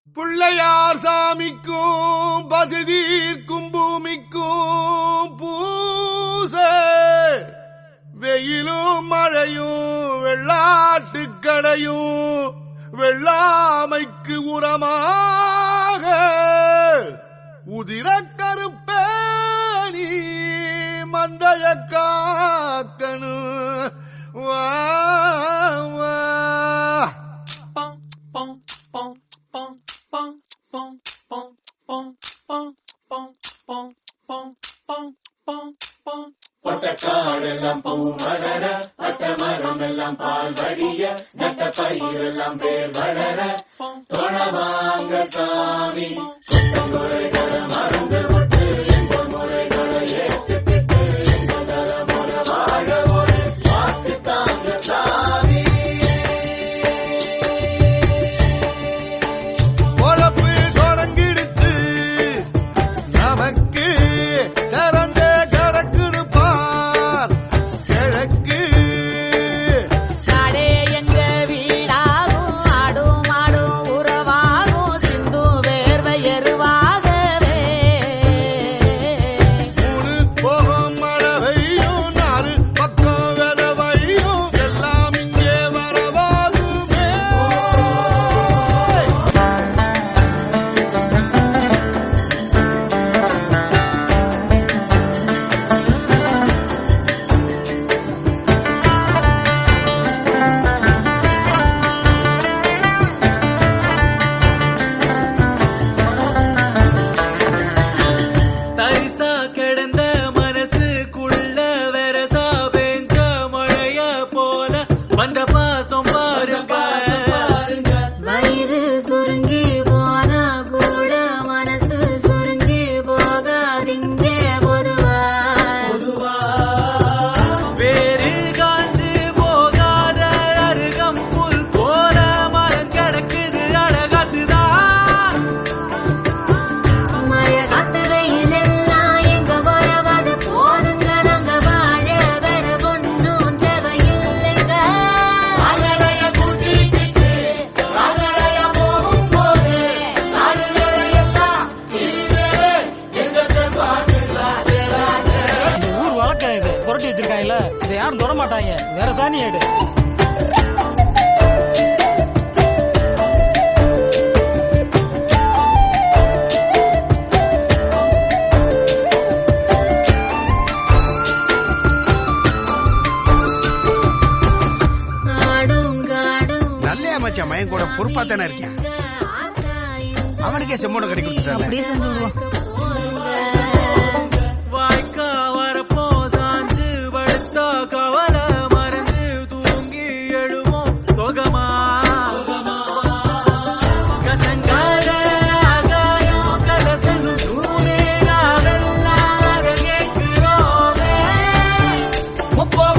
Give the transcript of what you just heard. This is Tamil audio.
பிள்ளையார் சாமிக்கும் பசுதீர்க்கும் பூமிக்கும் பூச வெயிலும் மழையும் வெள்ளாட்டு கடையும் வெள்ளாமைக்கு உரமாக உதிர கருப்பேனி மந்தைய காக்கணும் வா வா பொட்டக்காடெல்லாம் பூ மலர பட்ட மரம் எல்லாம் பால் வடிய நட்ட பயிரெல்லாம் பேர் வளர தொண வாங்க சாமி முறைகளை மறந்து விட்டு எந்த முறைகளை ஏற்றுக்கிட்டு எந்த தலைமுறை வாழ ஒரு வாக்கு தாங்க சாமி பொழப்பு தொடங்கிடுச்சு நமக்கு திறந்த கிடக்குது பார் கிழக்கு நாடே எங்க வீடாகும் ஆடும் மாடும் உறவாகும் சிந்து வேர்வை எருவாகவே மூணு போகும் மழவையும் நாலு பக்கம் விதவையும் எல்லாம் இங்கே வரவாகுமே தரிசா கிடந்த மனசுக்குள்ள வெரசா பெஞ்ச மழைய போல வந்த பாசம் பாருங்க வயிறு சுருங்கி போனா கூட மனசு சுருங்கி போகாதிங்க பொதுவா வேறு காஞ்சு போகாத அருகம் புல் போல மரம் கிடக்குது அழகாத்துதான் மழை காத்து வெயில் எல்லாம் எங்க வரவது போதுங்க நாங்க வாழ வேற ஒண்ணும் தேவையில்லைங்க அகலைய கூட்டிக்கிட்டு அகலைய போகும்போது அழுகலையெல்லாம் இதுவே எங்க பார்த்து இந்த ஊர் வழக்கம் இது புரட்டி வச்சிருக்காங்கல்ல இதை யாரும் தொட மாட்டாங்க வேற சாணி எடு ஆடும் காடும் நல்ல மச்சான் மயன் கூட பொறுப்பா தானே இருக்கேன் அவனுக்கே செம்மோட கட்டி கொடுத்துட்டாங்க அப்படியே செஞ்சு விடுவோம் வாய்க்கா வரப்போ சாஞ்சு படுத்தா கவலை மறந்து தூங்கி எழுவோம் சொகமா கசங்காத ஆகாயம் கலசனு தூவே நாவெல்லாம் கேட்கிறோமே முப்போக